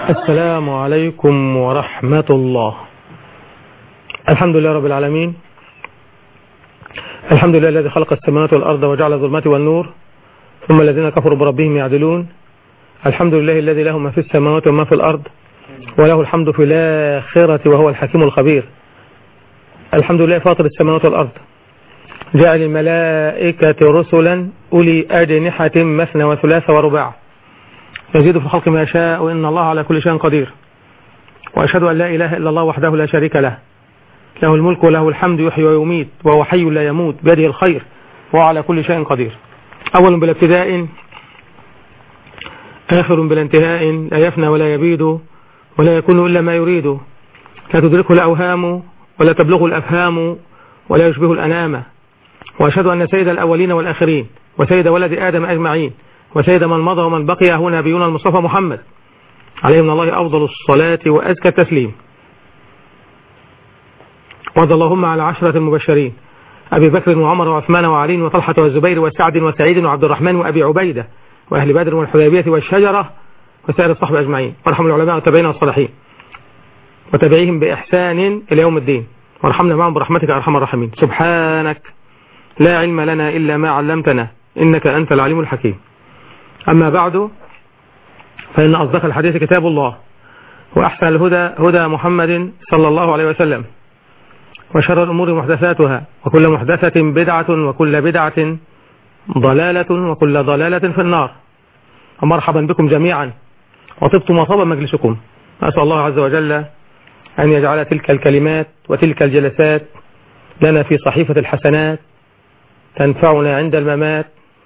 السلام عليكم ورحمة الله الحمد لله رب العالمين الحمد لله الذي خلق السماوات والأرض وجعل الظلمات والنور ثم الذين كفروا بربهم يعدلون الحمد لله الذي له ما في السماوات وما في الأرض وله الحمد في الآخرة وهو الحكيم الخبير الحمد لله فاطر السماوات والأرض جعل الملائكة رسلا أولي أجنحة مثنى وثلاث ورباع يزيد في الخلق ما يشاء وإن الله على كل شيء قدير وأشهد أن لا إله إلا الله وحده لا شريك له له الملك وله الحمد يحيي ويميت وهو حي لا يموت بيده الخير وهو على كل شيء قدير أول بلا ابتداء آخر بلا انتهاء لا يفنى ولا يبيد ولا يكون إلا ما يريد لا تدركه الأوهام ولا تبلغه الأفهام ولا يشبه الأنام وأشهد أن سيد الأولين والآخرين وسيد ولد آدم أجمعين وسيد من مضى ومن بقي هو نبينا المصطفى محمد عليه من الله أفضل الصلاة وأزكى التسليم وارض اللهم على عشرة المبشرين أبي بكر وعمر وعثمان وعلي وطلحة والزبير وسعد وسعيد وعبد الرحمن وأبي عبيدة وأهل بدر والحديبية والشجرة وسائر الصحب أجمعين وارحم العلماء والتابعين والصالحين وتابعيهم بإحسان إلى يوم الدين وارحمنا معهم برحمتك أرحم الراحمين سبحانك لا علم لنا إلا ما علمتنا إنك أنت العليم الحكيم أما بعد فإن أصدق الحديث كتاب الله وأحسن الهدى هدى محمد صلى الله عليه وسلم وشر الأمور محدثاتها وكل محدثة بدعة وكل بدعة ضلالة وكل ضلالة في النار ومرحبا بكم جميعا وطبتم وطاب مجلسكم أسأل الله عز وجل أن يجعل تلك الكلمات وتلك الجلسات لنا في صحيفة الحسنات تنفعنا عند الممات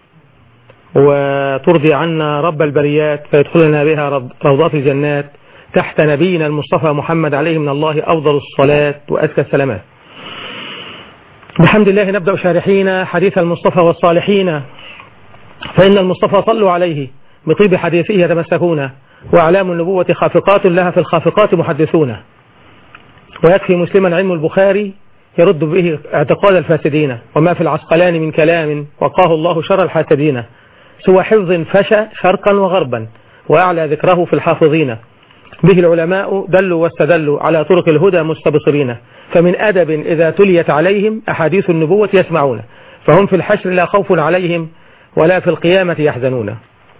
وترضي عنا رب البريات فيدخلنا بها روضات الجنات تحت نبينا المصطفى محمد عليه من الله أفضل الصلاة وأزكى السلامات بحمد الله نبدأ شارحين حديث المصطفى والصالحين فإن المصطفى صلوا عليه بطيب حديثه يتمسكون وأعلام النبوة خافقات لها في الخافقات محدثون ويكفي مسلما علم البخاري يرد به اعتقاد الفاسدين وما في العسقلان من كلام وقاه الله شر الحاسدين سوى حفظ فشى شرقا وغربا وأعلى ذكره في الحافظين به العلماء دلوا واستدلوا على طرق الهدى مستبصرين فمن أدب إذا تليت عليهم أحاديث النبوة يسمعون فهم في الحشر لا خوف عليهم ولا في القيامة يحزنون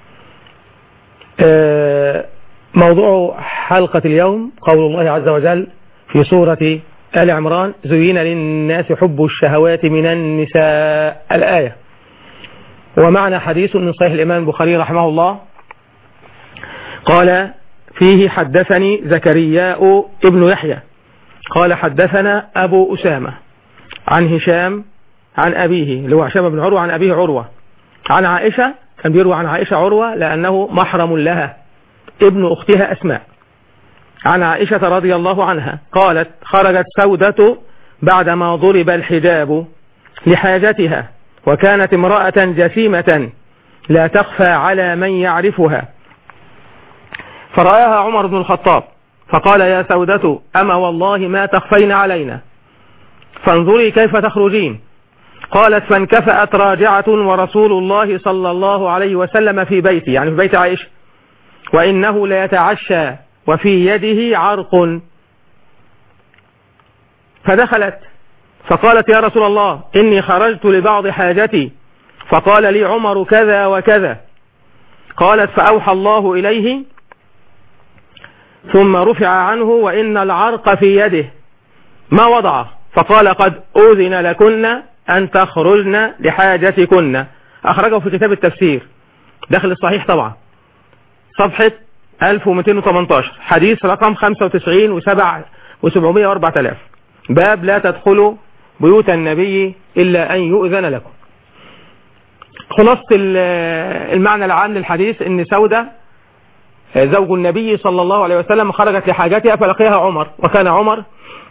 موضوع حلقة اليوم قول الله عز وجل في سورة آل عمران زين للناس حب الشهوات من النساء الآية ومعنى حديث من صحيح الإمام البخاري رحمه الله قال فيه حدثني زكرياء ابن يحيى قال حدثنا أبو أسامة عن هشام عن أبيه اللي هو هشام بن عروة عن أبيه عروة عن عائشة كان بيروى عن عائشة عروة لأنه محرم لها ابن أختها أسماء عن عائشة رضي الله عنها قالت خرجت سودة بعدما ضرب الحجاب لحاجتها وكانت امرأة جسيمة لا تخفى على من يعرفها فرآها عمر بن الخطاب فقال يا سودة أما والله ما تخفين علينا فانظري كيف تخرجين قالت فانكفأت راجعة ورسول الله صلى الله عليه وسلم في بيتي يعني في بيت عائشة وإنه ليتعشى وفي يده عرق فدخلت فقالت يا رسول الله إني خرجت لبعض حاجتي فقال لي عمر كذا وكذا قالت فأوحى الله إليه ثم رفع عنه وإن العرق في يده ما وضع فقال قد أذن لكن أن تخرجن لحاجتكن أخرجه في كتاب التفسير داخل الصحيح طبعا صفحة 1218 حديث رقم 95 و7 و700 و4000 باب لا تدخلوا بيوت النبي إلا أن يؤذن لكم خلاصة المعنى العام للحديث ان سودة زوج النبي صلى الله عليه وسلم خرجت لحاجتها فلقيها عمر وكان عمر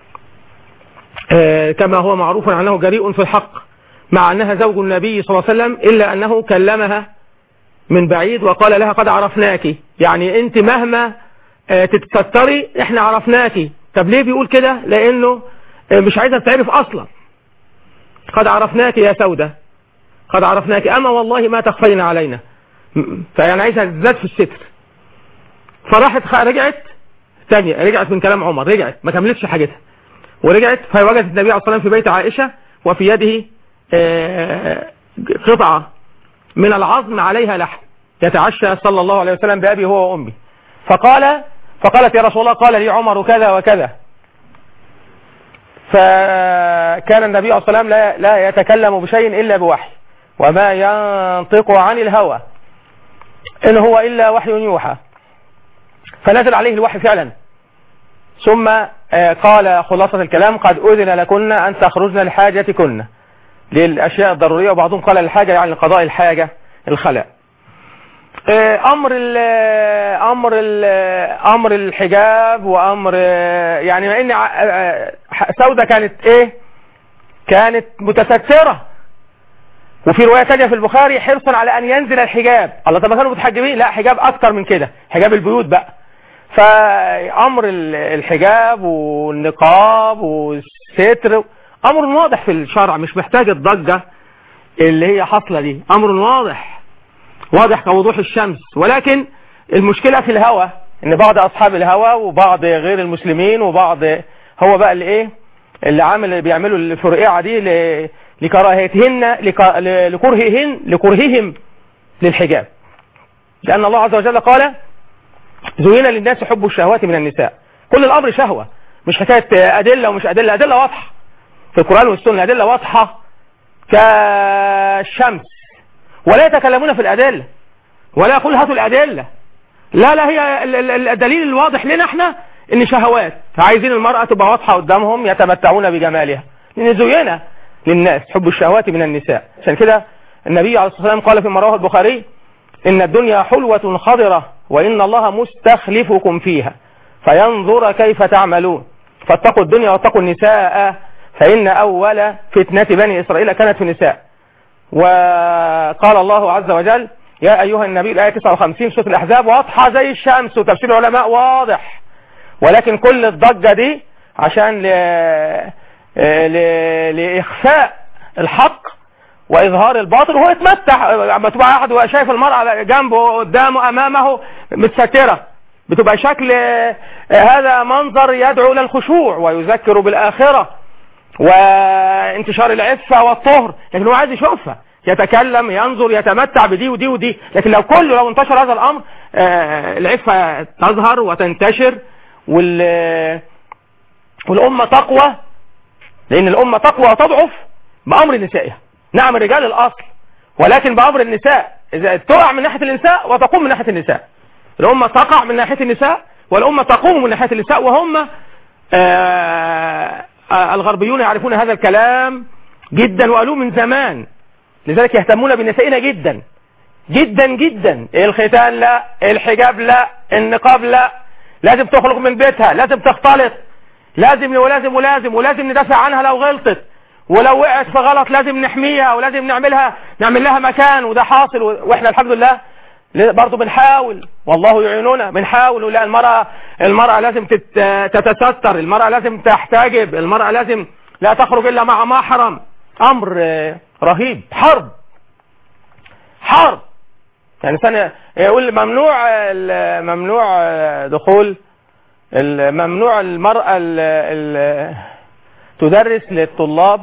كما هو معروف عنه جريء في الحق مع أنها زوج النبي صلى الله عليه وسلم إلا أنه كلمها من بعيد وقال لها قد عرفناك يعني أنت مهما تتستري احنا عرفناك طب ليه بيقول كده لأنه مش عايزة تعرف أصلا قد عرفناك يا سودة قد عرفناك أما والله ما تخفين علينا فيعني عايزة تزداد في الستر فراحت خ- رجعت ثانية رجعت من كلام عمر رجعت ما كملتش حاجتها ورجعت فوجدت النبي عليه الصلاة والسلام في بيت عائشة وفي يده آه، قطعة من العظم عليها لحم يتعشى صلى الله عليه وسلم بأبي هو وأمي فقال فقالت يا رسول الله قال لي عمر كذا وكذا فكان النبي عليه الصلاة والسلام لا, لا يتكلم بشيء إلا بوحي وما ينطق عن الهوى إن هو إلا وحي يوحى فنزل عليه الوحي فعلا ثم آه، قال خلاصة الكلام قد أذن لكن أن تخرجن لحاجتكن للأشياء الضرورية وبعضهم قال الحاجة يعني قضاء الحاجة الخلاء آه، أمر ال أمر ال أمر الحجاب وأمر آه، يعني مع إن ع- آه، سودة كانت إيه كانت متسترة وفي رواية تانية في البخاري حرصا على أن ينزل الحجاب الله طب ما كانوا متحجبين لا حجاب أكتر من كده حجاب البيوت بقى فأمر ال- الحجاب والنقاب والستر أمر واضح في الشرع مش محتاج الضجة اللي هي حاصلة دي أمر واضح واضح كوضوح الشمس ولكن المشكلة في الهوى ان بعض اصحاب الهوى وبعض غير المسلمين وبعض هو بقى اللي ايه اللي عامل اللي بيعملوا الفرقعة دي ل- لكراهيتهن لك- ل- لكرههن لكرههم للحجاب لأن الله عز وجل قال زين للناس حب الشهوات من النساء كل الأمر شهوة مش حكاية أدلة ومش أدلة أدلة واضحة في القرآن والسنة أدلة واضحة كالشمس ولا يتكلمون في الأدلة ولا يقول هاتوا الأدلة لا لا هي ال- ال- الدليل الواضح لنا احنا ان شهوات عايزين المرأة تبقى واضحة قدامهم يتمتعون بجمالها لان زينا للناس حب الشهوات من النساء عشان كده النبي عليه الصلاة والسلام قال في رواه البخاري ان الدنيا حلوة خضرة وان الله مستخلفكم فيها فينظر كيف تعملون فاتقوا الدنيا واتقوا النساء فإن أول فتنة بني إسرائيل كانت في النساء وقال الله عز وجل يا أيها النبي الآية 59 سورة الأحزاب واضحة زي الشمس وتفسير العلماء واضح ولكن كل الضجة دي عشان ل... ل... لإخفاء الحق وإظهار الباطل وهو يتمتع لما تبقى قاعد شايف المرأة جنبه قدامه أمامه متسترة بتبقى شكل آه، هذا منظر يدعو إلى الخشوع ويذكر بالآخرة وانتشار العفة والطهر لكن هو عايز يشوفها يتكلم ينظر يتمتع بدي ودي ودي لكن لو كله لو انتشر هذا الأمر آه، العفة تظهر وتنتشر وال والأمة تقوى لأن الأمة تقوى وتضعف بأمر نسائها نعم الرجال الأصل ولكن بأمر النساء إذا تقع من ناحية النساء وتقوم من ناحية النساء الأمة تقع من ناحية النساء والأمة تقوم من ناحية النساء وهم آه، آه، الغربيون يعرفون هذا الكلام جدا وقالوه من زمان لذلك يهتمون بنسائنا جدا جدا جدا الختان لا الحجاب لا النقاب لا لازم تخرج من بيتها لازم تختلط لازم ولازم ولازم ولازم ندافع عنها لو غلطت ولو وقعت في غلط لازم نحميها ولازم نعملها نعمل لها مكان وده حاصل و- واحنا الحمد لله برضه بنحاول والله يعيننا بنحاول لا المرأة المرأة لازم تت- تتستر المرأة لازم تحتجب المرأة لازم لا تخرج إلا مع محرم أمر آه، رهيب حرب حرب يعني سنة يقول ممنوع ال- ممنوع آه، دخول ال- ممنوع المرأة ال- ال- تدرس للطلاب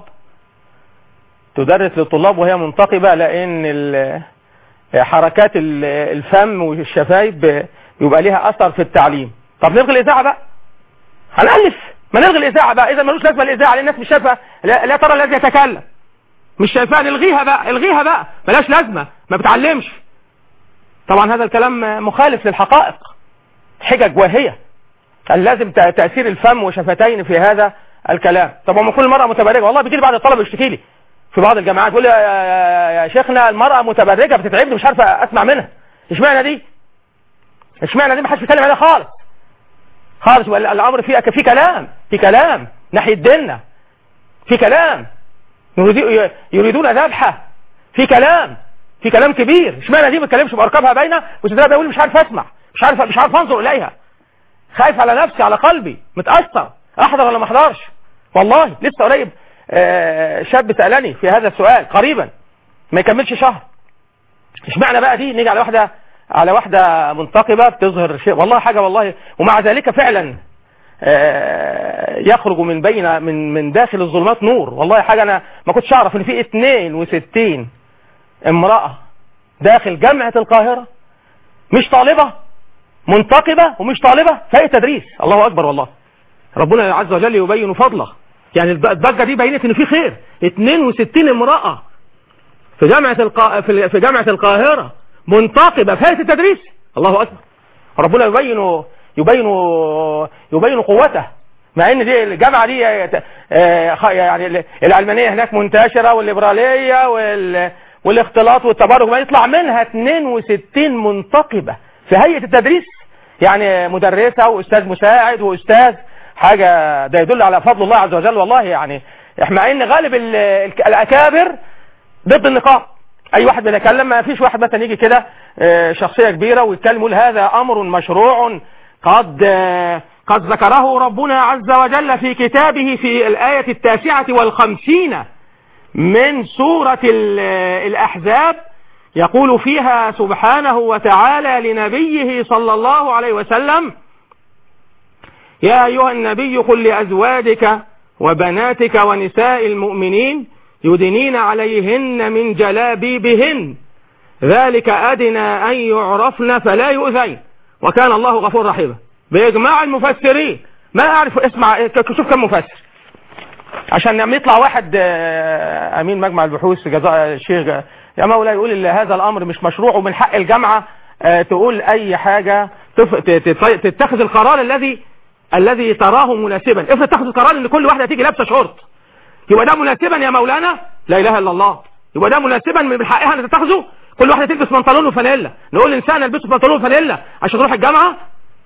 تدرس للطلاب وهي منتقبة لأن ال- حركات ال- الفم والشفايف يبقى ليها أثر في التعليم طب نلغي الإذاعة بقى هنألف ما نلغي الإذاعة بقى إذا ملوش لازمة الإذاعة لأن الناس مش شايفة لا, لا ترى الذي يتكلم مش شايفاها نلغيها بقى الغيها بقى ملاش لازمة ما بتعلمش طبعا هذا الكلام مخالف للحقائق حجج واهية كان لازم ت- تأثير الفم وشفتين في هذا الكلام طب وما كل مرأة متبرجة والله بيجي لي بعض الطلبة يشتكي لي في بعض الجامعات يقول لي يا- يا يا شيخنا المرأة متبرجة بتتعبني مش عارفة اسمع منها اشمعنى دي اشمعنى دي ما حدش بيتكلم عليها خالص خالص ولا الامر فيه في كلام في كلام ناحية ديننا في كلام يريدو- يريدون ذبحة في كلام في كلام كبير اشمعنى دي ما بتكلمش بارقامها باينه وصدرها بيقول مش عارف اسمع مش عارف مش عارف انظر اليها خايف على نفسي على قلبي متاثر احضر ولا ما احضرش والله لسه قريب آه، شاب سالني في هذا السؤال قريبا ما يكملش شهر اشمعنى بقى دي نيجي على واحده على واحدة منتقبة بتظهر شيء والله حاجة والله ومع ذلك فعلا آه، يخرج من بين من من داخل الظلمات نور والله حاجة انا ما كنتش اعرف ان في 62 امرأة داخل جامعة القاهرة مش طالبة منتقبة ومش طالبة في تدريس الله اكبر والله ربنا عز وجل يبين فضله يعني الب- الضجة دي بينت ان في خير 62 امرأة في جامعة القا... في في جامعة القاهرة منتقبة في هيئة التدريس الله أكبر ربنا يبين يبين يبين قوته مع ان دي الجامعة دي آه، خ- يعني العلمانية هناك منتشرة والليبرالية وال... والاختلاط والتبرج ما يطلع منها 62 منتقبة في هيئة التدريس يعني مدرسة واستاذ مساعد واستاذ حاجة ده يدل على فضل الله عز وجل والله يعني مع ان غالب ال- ال- الاكابر ضد النقاب اي واحد بيتكلم ما فيش واحد مثلا يجي كده آه، شخصية كبيرة ويتكلم يقول هذا امر مشروع قد آه، قد ذكره ربنا عز وجل في كتابه في الآية التاسعة والخمسين من سورة ال- الأحزاب يقول فيها سبحانه وتعالى لنبيه صلى الله عليه وسلم يا أيها النبي قل لأزواجك وبناتك ونساء المؤمنين يدنين عليهن من جلابيبهن ذلك أدنى أن يعرفن فلا يؤذين وكان الله غفور رحيما بإجماع المفسرين ما أعرف اسمع شوف كم مفسر عشان لما يطلع واحد آه، أمين مجمع البحوث جزاء الشيخ يا مولاي يقول إن هذا الأمر مش مشروع ومن حق الجامعة آه، تقول أي حاجة تف- ت- ت- تتخذ القرار الذي الذي تراه مناسبا افرض تاخذ القرار ان كل واحده تيجي لابسه شورت يبقى ده مناسبا يا مولانا لا اله الا الله يبقى ده مناسبا من حقها ان تتخذه كل واحده تلبس بنطلون وفانيلا نقول الانسان البسه بنطلون وفانيلا عشان تروح الجامعه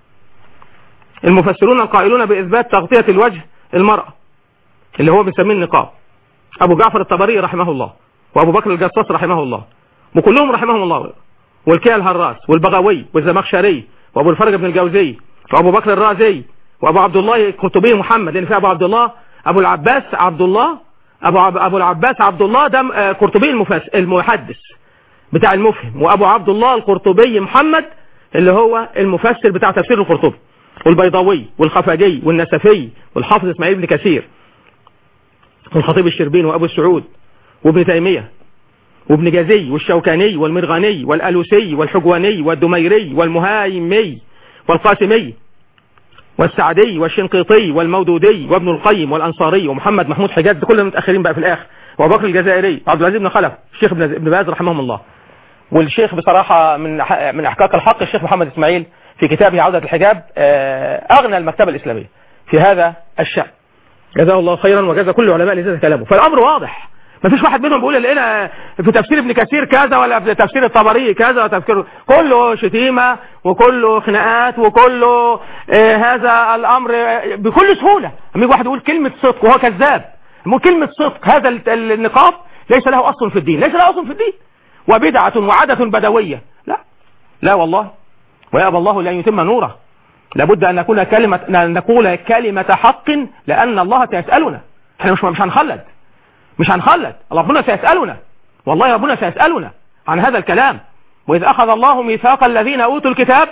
المفسرون القائلون باثبات تغطيه الوجه المراه اللي هو بنسميه النقاب ابو جعفر الطبري رحمه الله وابو بكر الجصاص رحمه الله وكلهم رحمهم الله والكيا الهراس والبغوي والزمخشري وابو الفرج بن الجوزي وابو بكر الرازي وابو عبد الله القرطبي محمد لان في ابو عبد الله ابو العباس عبد الله ابو عب ابو العباس عبد الله ده آه، قرطبي المفس المحدث بتاع المفهم وابو عبد الله القرطبي محمد اللي هو المفسر بتاع تفسير القرطبي والبيضاوي والخفاجي والنسفي والحافظ اسماعيل بن كثير والخطيب الشربين وابو السعود وابن تيميه وابن جزي والشوكاني والمرغني والألوسي والحجواني والدميري والمهايمي والقاسمي والسعدي والشنقيطي والمودودي وابن القيم والأنصاري ومحمد محمود حجاز ده كلهم متأخرين بقى في الآخر وأبو بكر الجزائري وعبد العزيز بن خلف الشيخ ابن ابن باز رحمهم الله والشيخ بصراحة من ح- من احقاق الحق الشيخ محمد اسماعيل في كتابه عودة الحجاب آه، أغنى المكتبة الإسلامية في هذا الشأن جزاه الله خيرا وجزا كل علماء لذات كلامه فالأمر واضح ما فيش واحد منهم بيقول لقينا في تفسير ابن كثير كذا ولا في تفسير الطبري كذا ولا تفسير كله شتيمة وكله خناقات وكله آه هذا الأمر آه، بكل سهولة لما يجي واحد يقول كلمة صدق وهو كذاب يقول كلمة صدق هذا ال- ال- النقاب ليس له أصل في الدين ليس له أصل في الدين وبدعة وعادة بدوية لا لا والله ويأبى الله لأن يتم نوره لابد أن نكون كلمة أن نقول كلمة حق لأن الله سيسألنا احنا مش مش هنخلد مش هنخلد ربنا سيسألنا والله ربنا سيسألنا عن هذا الكلام وإذ أخذ الله ميثاق الذين أوتوا الكتاب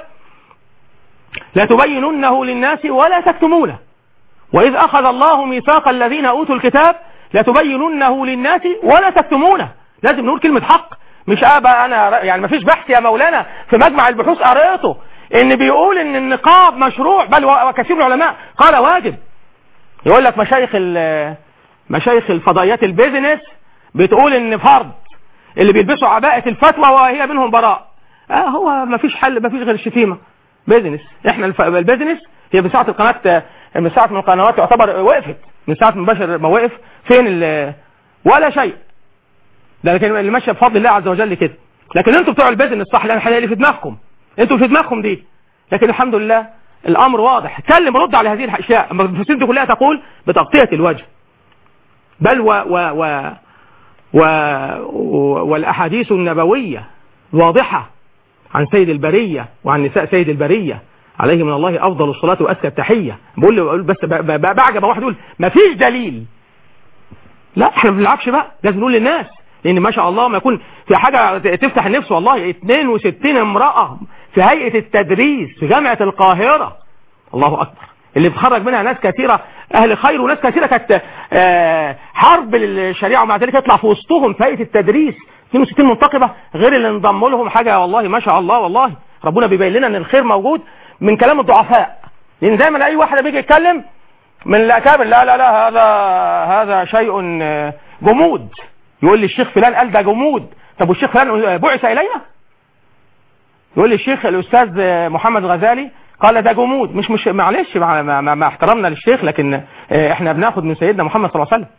لتبيننه للناس ولا تكتمونه وإذ أخذ الله ميثاق الذين أوتوا الكتاب لتبيننه للناس ولا تكتمونه لازم نقول كلمة حق مش أبا أنا يعني ما فيش بحث يا مولانا في مجمع البحوث قريته إن بيقول إن النقاب مشروع بل وكثير من العلماء قال واجب يقول لك مشايخ ال- مشايخ الفضائيات البيزنس بتقول ان فرض اللي بيلبسوا عباءة الفتوى وهي منهم براء اه هو ما فيش حل ما فيش غير الشتيمة بيزنس احنا الف... البيزنس هي من ساعة القناة من ساعة من القنوات تعتبر وقفت من ساعة ما بشر ما وقف فين ال... ولا شيء ده لكن اللي ماشيه بفضل الله عز وجل كده لكن انتوا بتوع البيزنس صح لان الحاجه اللي في دماغكم انتوا في دماغكم دي لكن الحمد لله الامر واضح اتكلم رد على هذه الاشياء اما الفلسطين دي كلها تقول بتغطيه الوجه بل و و و و والأحاديث النبوية واضحة عن سيد البرية وعن نساء سيد البرية عليه من الله أفضل الصلاة وأزكى التحية بقول له بقول بس ب- ب- ب- بعجب واحد يقول ما فيش دليل لا احنا ما بنلعبش بقى لازم نقول للناس لان ما شاء الله ما يكون في حاجة تفتح النفس والله 62 امرأة في هيئة التدريس في جامعة القاهرة الله اكبر اللي بتخرج منها ناس كثيرة اهل خير وناس كثيرة كانت آه، حرب للشريعة ومع ذلك يطلع في وسطهم في هيئة التدريس 62 منتقبة غير اللي انضموا لهم حاجة والله ما شاء الله والله ربنا بيبين لنا ان الخير موجود من كلام الضعفاء لان دايما اي واحد بيجي يتكلم من الاكابر لا لا لا هذا هذا شيء آه، جمود يقول لي الشيخ فلان قال ده جمود طب والشيخ فلان بعث الينا يقول لي الشيخ الاستاذ محمد غزالي قال ده جمود مش مش معلش مع, مع, مع, مع احترامنا للشيخ لكن آه، احنا بناخد من سيدنا محمد صلى الله عليه وسلم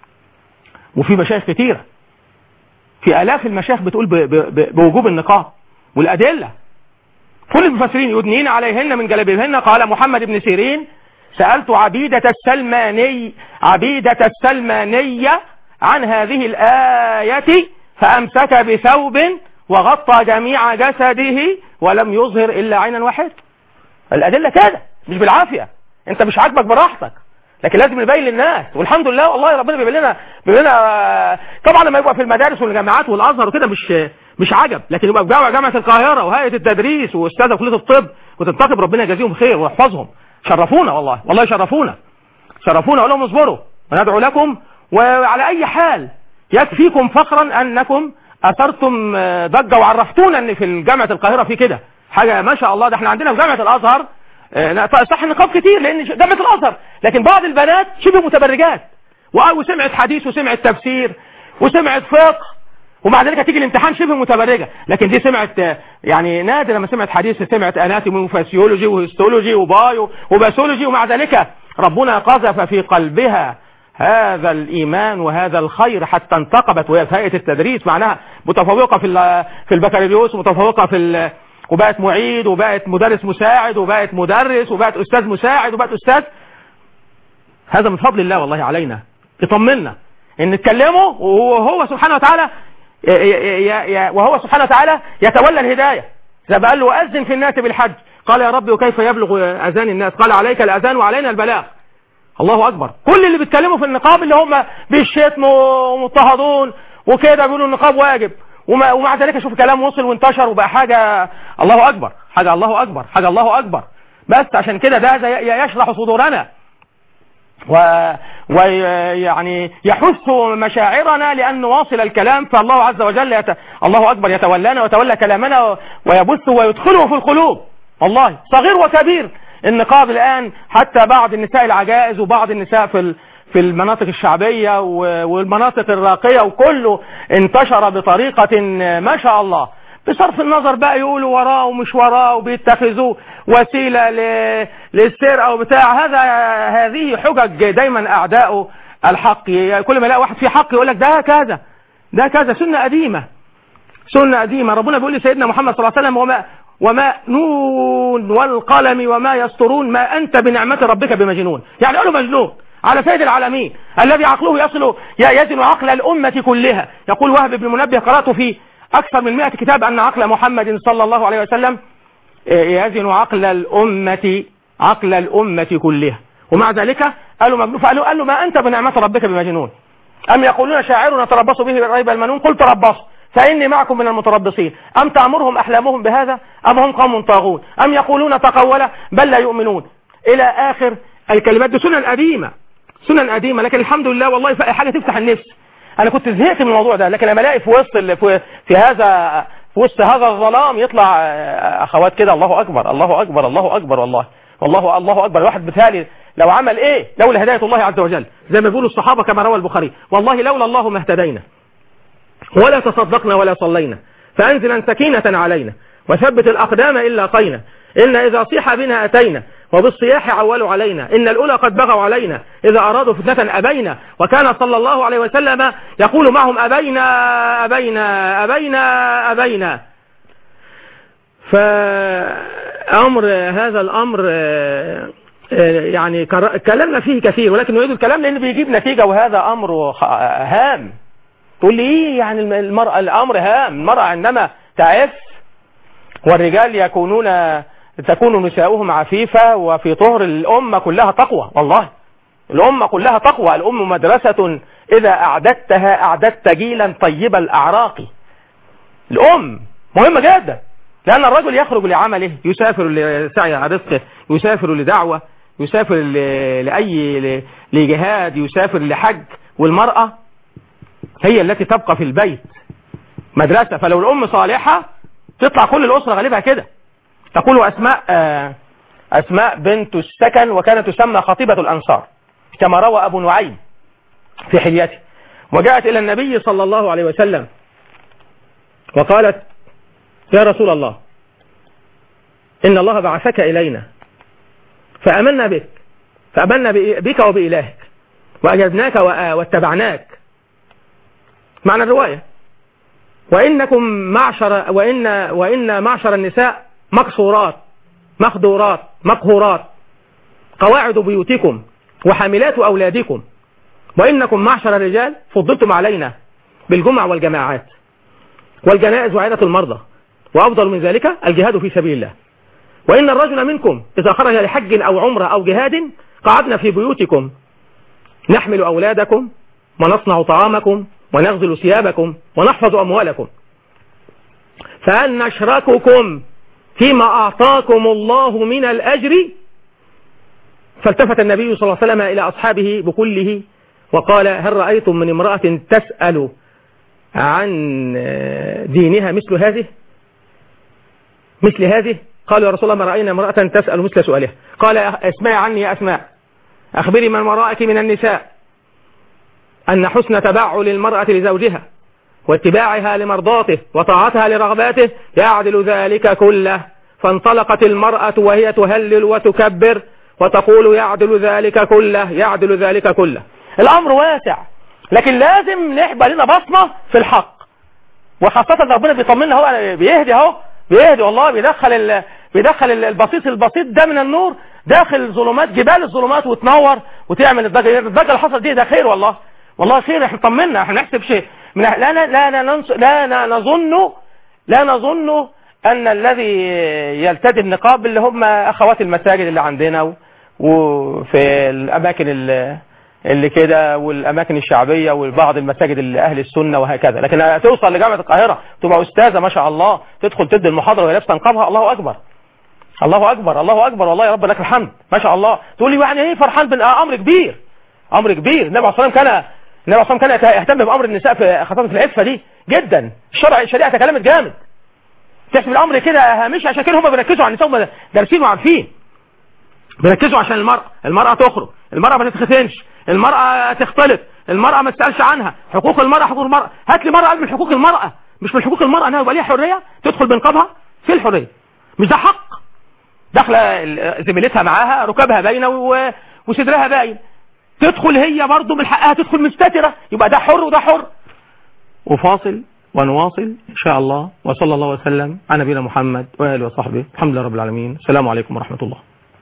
وفي مشايخ كتيره في الاف المشايخ بتقول ب- ب- ب- بوجوب النقاب والادله كل المفسرين يدنين عليهن من جلابيبهن قال محمد بن سيرين سألت عبيدة السلماني عبيدة السلمانية عن هذه الآية فأمسك بثوب وغطى جميع جسده ولم يظهر إلا عينا واحدة الأدلة كده مش بالعافية أنت مش عاجبك براحتك لكن لازم نبين للناس والحمد لله والله ربنا بيبين لنا بيبين لنا طبعا لما يبقى في المدارس والجامعات والازهر وكده مش مش عجب لكن يبقى في جامعه جامعه القاهره وهيئه التدريس واستاذه كليه الطب وتنتقب ربنا يجازيهم خير ويحفظهم شرفونا والله والله شرفونا شرفونا اقول لهم اصبروا وندعو لكم وعلى اي حال يكفيكم فخرا انكم اثرتم آه، ضجه وعرفتونا ان في جامعه القاهره في كده حاجه ما شاء الله ده احنا عندنا في جامعه الازهر آه، لا، صح النقاب كتير لان جامعه الازهر لكن بعض البنات شبه متبرجات و- وسمعت حديث وسمعت تفسير وسمعت فقه ومع ذلك هتيجي الامتحان شبه متبرجه لكن دي سمعت آه، يعني نادر لما سمعت حديث سمعت اناتومي وفاسيولوجي وهيستولوجي وبايو وباثولوجي ومع ذلك ربنا قذف في قلبها هذا الايمان وهذا الخير حتى انتقبت وهي في هيئه التدريس معناها متفوقه في ال- في البكالوريوس متفوقه في ال- وبقت معيد وبقت مدرس مساعد وبقت مدرس وبقت استاذ مساعد وبقت استاذ هذا من فضل الله والله علينا يطمنا ان نتكلمه وهو سبحانه وتعالى ي- ي- ي- ي- وهو سبحانه وتعالى يتولى الهداية زي ما قال له أذن في الناس بالحج قال يا رب وكيف يبلغ أذان الناس قال عليك الأذان وعلينا البلاغ الله أكبر كل اللي بيتكلموا في النقاب اللي هم بيشتموا ومضطهدون وكده بيقولوا النقاب واجب وما ومع ذلك شوف كلام وصل وانتشر وبقى حاجة الله أكبر حاجة الله أكبر حاجة الله أكبر بس عشان كده ده ده ي- يشرح صدورنا ويعني يحث مشاعرنا لأن نواصل الكلام فالله عز وجل يت... الله أكبر يتولانا ويتولى كلامنا ويبث ويدخله في القلوب والله صغير وكبير النقاب الآن حتى بعض النساء العجائز وبعض النساء في ال... في المناطق الشعبية و- والمناطق الراقية وكله انتشر بطريقة ما شاء الله بصرف النظر بقى يقولوا وراه ومش وراه وبيتخذوه وسيلة ل- للسرقة وبتاع هذا هذه حجج دايما أعداء الحق كل ما يلاقي واحد في حق يقول لك ده كذا ده كذا سنة قديمة سنة قديمة ربنا بيقول لسيدنا محمد صلى الله عليه وسلم وما وما نون والقلم وما يسطرون ما أنت بنعمة ربك بمجنون يعني قالوا مجنون على سيد العالمين الذي عقله يصل يزن عقل الأمة كلها يقول وهب بن منبه قرأت في أكثر من 100 كتاب أن عقل محمد صلى الله عليه وسلم يزن عقل الأمة عقل الأمة كلها ومع ذلك قالوا مجنون فقالوا قال له ما أنت بنعمة ربك بمجنون أم يقولون شاعر نتربص به ريب المنون قل تربصوا فإني معكم من المتربصين أم تأمرهم أحلامهم بهذا أم هم قوم طاغون أم يقولون تقول بل لا يؤمنون إلى آخر الكلمات دي سنن قديمة سنن قديمة لكن الحمد لله والله حاجة تفتح النفس أنا كنت زهقت من الموضوع ده لكن لما الاقي في وسط ال- في, في هذا في وسط هذا الظلام يطلع آه، أخوات كده الله أكبر الله أكبر الله أكبر والله والله الله أكبر الواحد بتالي لو عمل إيه لولا هداية الله عز وجل زي ما بيقولوا الصحابة كما روى البخاري والله لولا الله ما اهتدينا ولا تصدقنا ولا صلينا فأنزلا سكينة علينا وثبت الأقدام إلا قينا إن إذا صيح بنا أتينا وبالصياح عولوا علينا إن الأولى قد بغوا علينا إذا أرادوا فتنة أبينا وكان صلى الله عليه وسلم يقول معهم أبينا أبينا أبينا أبينا فأمر هذا الأمر آه، آه، يعني كر- كلامنا فيه كثير ولكن نريد الكلام لأنه بيجيب نتيجة وهذا أمر خ- هام تقول لي ايه يعني الم- المرأة الامر هام المرأة عندما تعف والرجال يكونون تكون نساؤهم عفيفة وفي طهر الأمة كلها تقوى والله الأمة كلها تقوى الأم مدرسة إذا أعددتها أعددت جيلا طيب الأعراق الأم مهمة جدا لأن الرجل يخرج لعمله يسافر لسعي رزقه يسافر لدعوة يسافر ل- لأي ل- لجهاد يسافر لحج والمرأة هي التي تبقى في البيت مدرسة فلو الأم صالحة تطلع كل الأسرة غالبها كده تقول أسماء آه، أسماء بنت السكن وكانت تسمى خطيبة الأنصار كما روى أبو نعيم في حليته وجاءت إلى النبي صلى الله عليه وسلم وقالت يا رسول الله إن الله بعثك إلينا فأمنا بك فأمنا بك وبإلهك وأجبناك وآ- واتبعناك معنى الرواية وإنكم معشر وإن وإن معشر النساء مقصورات مخدورات مقهورات قواعد بيوتكم وحاملات أولادكم وإنكم معشر الرجال فضلتم علينا بالجمع والجماعات والجنائز وعيادة المرضى وأفضل من ذلك الجهاد في سبيل الله وإن الرجل منكم إذا خرج لحج أو عمرة أو جهاد قعدنا في بيوتكم نحمل أولادكم ونصنع طعامكم ونغزل ثيابكم ونحفظ أموالكم فهل نشرككم فيما أعطاكم الله من الأجر فالتفت النبي صلى الله عليه وسلم إلى أصحابه بكله وقال هل رأيتم من امرأة تسأل عن دينها مثل هذه مثل هذه قالوا يا رسول الله ما رأينا امرأة تسأل مثل سؤالها قال اسمعي عني يا أسماء أخبري من وراءك من النساء أن حسن تبعل المرأة لزوجها واتباعها لمرضاته وطاعتها لرغباته يعدل ذلك كله فانطلقت المرأة وهي تهلل وتكبر وتقول يعدل ذلك كله يعدل ذلك كله الأمر واسع لكن لازم نحبى لنا بصمة في الحق وخاصة ربنا بيطمنا هو بيهدي اهو بيهدي والله بيدخل ال... بيدخل ال- البسيط البسيط ده من النور داخل ظلمات جبال الظلمات وتنور وتعمل الضجة الضجة اللي حصل دي ده خير والله والله خير احنا طمنا احنا نحسب شيء من لا لا لا لا, ننص... لا, لا نظن لا نظن ان الذي يلتدي النقاب اللي هم اخوات المساجد اللي عندنا و... وفي الاماكن اللي اللي كده والاماكن الشعبيه وبعض المساجد اللي اهل السنه وهكذا لكن توصل لجامعه القاهره تبقى استاذه ما شاء الله تدخل تدي المحاضره وهي لابسه نقابها الله اكبر الله اكبر الله اكبر والله يا رب لك الحمد ما شاء الله تقول لي يعني ايه فرحان بالامر كبير امر كبير النبي عليه الصلاه والسلام كان النبي عليه الصلاه والسلام كان يهتم بامر النساء في خاصه في العفه دي جدا الشرع الشريعه تكلمت جامد تحسب الامر كده هامشي عشان كده هم بيركزوا على النساء هم دارسين وعارفين بيركزوا عشان المرأة المرأة تخرج المرأة ما تتختنش المرأة تختلط المرأة ما تسألش عنها حقوق المرأة حقوق المرأة هات لي مرأة قال من حقوق المرأة مش من حقوق المرأة انها يبقى ليها حرية تدخل بنقابها في الحرية مش ده حق داخله ال- زميلتها معاها ركابها باينه و- وصدرها باين تدخل هي برضه من حقها تدخل مستترة يبقى ده حر وده حر وفاصل ونواصل إن شاء الله وصلى الله وسلم على نبينا محمد وآله وصحبه الحمد لله رب العالمين السلام عليكم ورحمة الله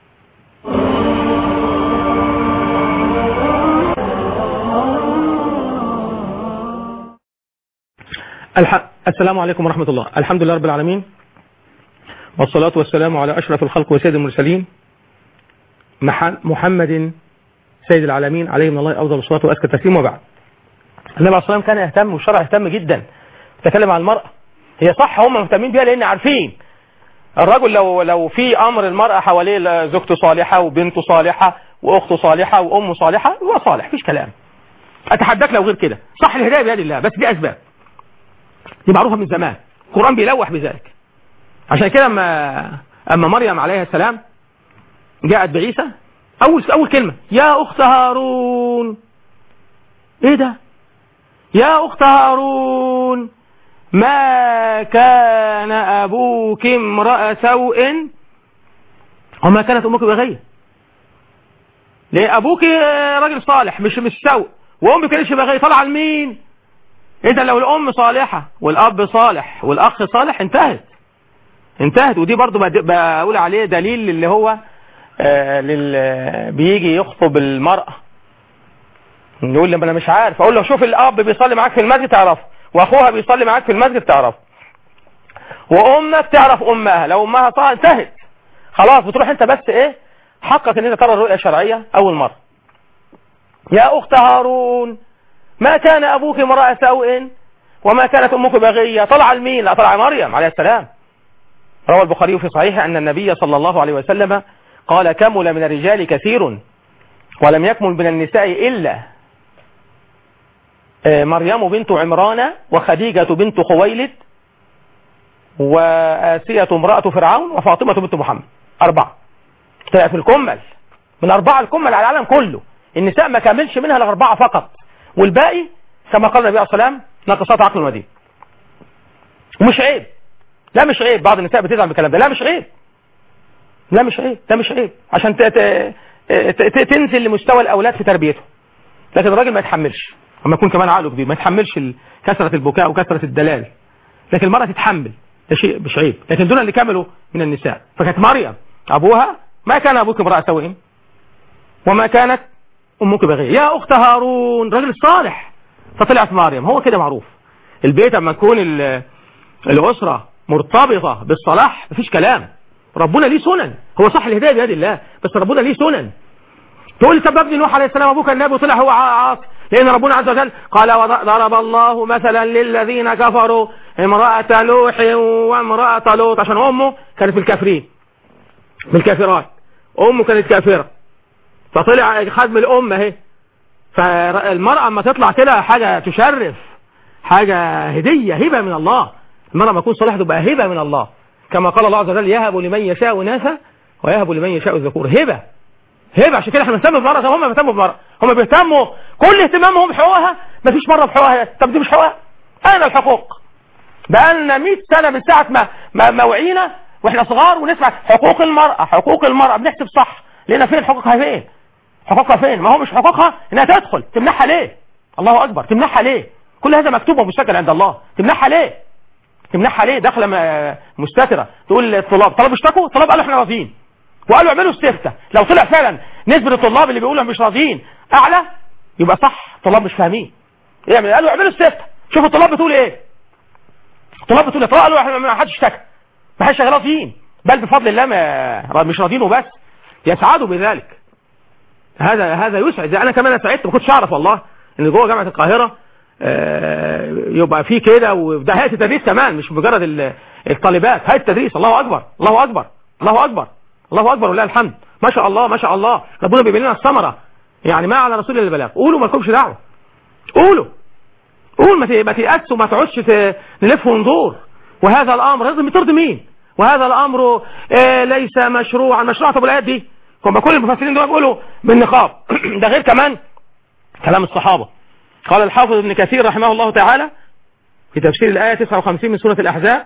الح... السلام عليكم ورحمة الله الحمد لله رب العالمين والصلاة والسلام على أشرف الخلق وسيد المرسلين مح... محمد سيد العالمين عليه من الله أفضل الصلاة وأزكى التسليم وبعد النبي عليه الصلاة والسلام كان يهتم والشرع يهتم جدا تكلم عن المرأة هي صح هم مهتمين بيها لأن عارفين الرجل لو لو في امر المرأة حواليه زوجته صالحة وبنته صالحة واخته صالحة وامه صالحة هو صالح مفيش كلام اتحداك لو غير كده صح الهداية بيد الله بس دي اسباب دي معروفة من زمان القرآن بيلوح بذلك عشان كده اما اما مريم عليها السلام جاءت بعيسى اول اول كلمة يا اخت هارون ايه ده يا اخت هارون ما كان أبوك امرأ سوء وما كانت أمك بغية ليه أبوك راجل صالح مش مش سوء وأمك كانتش بغية طالعة لمين إذا لو الأم صالحة والأب صالح والأخ صالح انتهت انتهت ودي برضو بد- بقول عليه دليل اللي هو آه لل بيجي يخطب المرأة يقول لي ما انا مش عارف اقول له شوف الاب بيصلي معاك في المسجد تعرفه واخوها بيصلي معاك في المسجد تعرفه وامك تعرف امها لو امها صح انتهت خلاص بتروح انت بس ايه حقك ان انت ترى الرؤيه الشرعيه اول مره يا اخت هارون ما كان أبوك امرأة سوء وما كانت أمك بغية طلع المين لا طلع مريم عليه السلام روى البخاري في صحيحه أن النبي صلى الله عليه وسلم قال كمل من الرجال كثير ولم يكمل من النساء إلا مريم بنت عمران وخديجة بنت خويلد وآسية امرأة فرعون وفاطمة بنت محمد أربعة طلع في الكمل من أربعة الكمل على العالم كله النساء ما كملش منها إلا أربعة فقط والباقي كما قال النبي عليه الصلاة والسلام ناقصات عقل ودين ومش عيب لا مش عيب بعض النساء بتزعل بالكلام ده لا مش عيب لا مش عيب ده مش عيب عشان ت- ت- ت- تنزل لمستوى الأولاد في تربيتهم لكن الراجل ما يتحملش اما يكون كمان عقله كبير ما يتحملش ال- كثرة البكاء وكثرة الدلال لكن المرأة تتحمل ده شيء مش عيب لكن دول اللي كملوا من النساء فكانت مريم أبوها ما كان أبوك امرأة سوء وما كانت أمك بغية يا أخت هارون رجل صالح فطلعت مريم هو كده معروف البيت اما تكون ال- الأسرة مرتبطة بالصلاح مفيش كلام ربنا ليه سنن هو صح الهداية بيد الله بس ربنا ليه سنن تقول لي طب ابني نوح عليه السلام ابوك النبي وطلع هو عاص لان ربنا عز وجل قال وضرب الله مثلا للذين كفروا امرأة لوح وامرأة لوط عشان امه كانت من الكافرين من الكافرات امه كانت كافرة فطلع خد من الام اهي فالمرأة اما تطلع كده حاجة تشرف حاجة هدية هبة من الله المرأة ما تكون صالحة تبقى هبة من الله كما قال الله عز وجل يهب لمن يشاء ناسا ويهب لمن يشاء الذكور هبة هبة عشان كده احنا بنهتم بالمرأة زي هم بيهتموا بالمرأة هم بيهتموا كل اهتمامهم بحقوقها مفيش مرة بحقوقها طب دي مش حقوقها اين الحقوق بقالنا 100 سنة من ساعة ما ما ما وعينا واحنا صغار ونسمع حقوق المرأة حقوق المرأة بنحسب صح لان فين حقوقها فين حقوقها فين ما هو مش حقوقها انها تدخل تمنحها ليه الله اكبر تمنحها ليه كل هذا مكتوب ومسجل عند الله تمنحها ليه تمنحها ليه داخله م- مستترة تقول للطلاب طلاب اشتكوا الطلاب قالوا احنا راضيين وقالوا اعملوا استفتاء لو طلع فعلا نسبة الطلاب اللي بيقولوا مش راضيين اعلى يبقى صح الطلاب مش فاهمين يعمل قالوا اعملوا استفتاء شوفوا الطلاب بتقول ايه الطلاب بتقول ايه الطلاب قالوا احنا ما حدش اشتكى ما حدش راضيين بل بفضل الله ما مش راضيين وبس يسعدوا بذلك هذا هذا يسعد انا كمان سعدت ما كنتش اعرف والله ان جوه جامعه القاهره آه، يبقى في كده وده هيئه التدريس كمان مش مجرد ال- الطالبات هيئه التدريس الله اكبر الله اكبر الله اكبر الله اكبر ولله الحمد ما شاء الله ما شاء الله ربنا بيبين لنا الثمره يعني ما على رسول الله البلاغ قولوا ما لكمش دعوه قولوا قول ما ت- ما تيأسوا وما تقعدش ت- نلف وندور وهذا الامر لازم ترضي مين وهذا الامر آه، ليس مشروعا مشروع طب الايات دي هم كل المفسرين دول بيقولوا بالنقاب ده غير كمان كلام الصحابه قال الحافظ ابن كثير رحمه الله تعالى في تفسير الآية 59 من سورة الأحزاب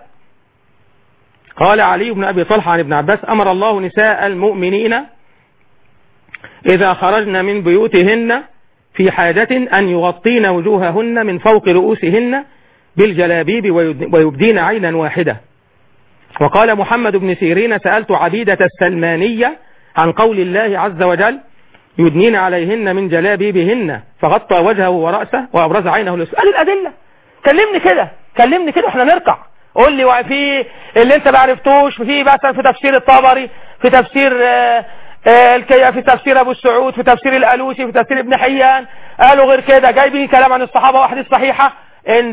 قال علي بن أبي طلحة عن ابن عباس أمر الله نساء المؤمنين إذا خرجن من بيوتهن في حاجة أن يغطين وجوههن من فوق رؤوسهن بالجلابيب ويد- ويبدين عينا واحدة وقال محمد بن سيرين سألت عبيدة السلمانية عن قول الله عز وجل يدنين عليهن من جلابيبهن فغطى وجهه ورأسه وأبرز عينه للسؤال قال الأدلة كلمني كده كلمني كده احنا نركع قول لي وفي اللي انت ما عرفتوش في مثلا في تفسير الطبري في تفسير آه، آه، الكي في تفسير ابو السعود في تفسير الالوسي في تفسير ابن حيان قالوا غير كده جايبين كلام عن الصحابه واحاديث صحيحه ان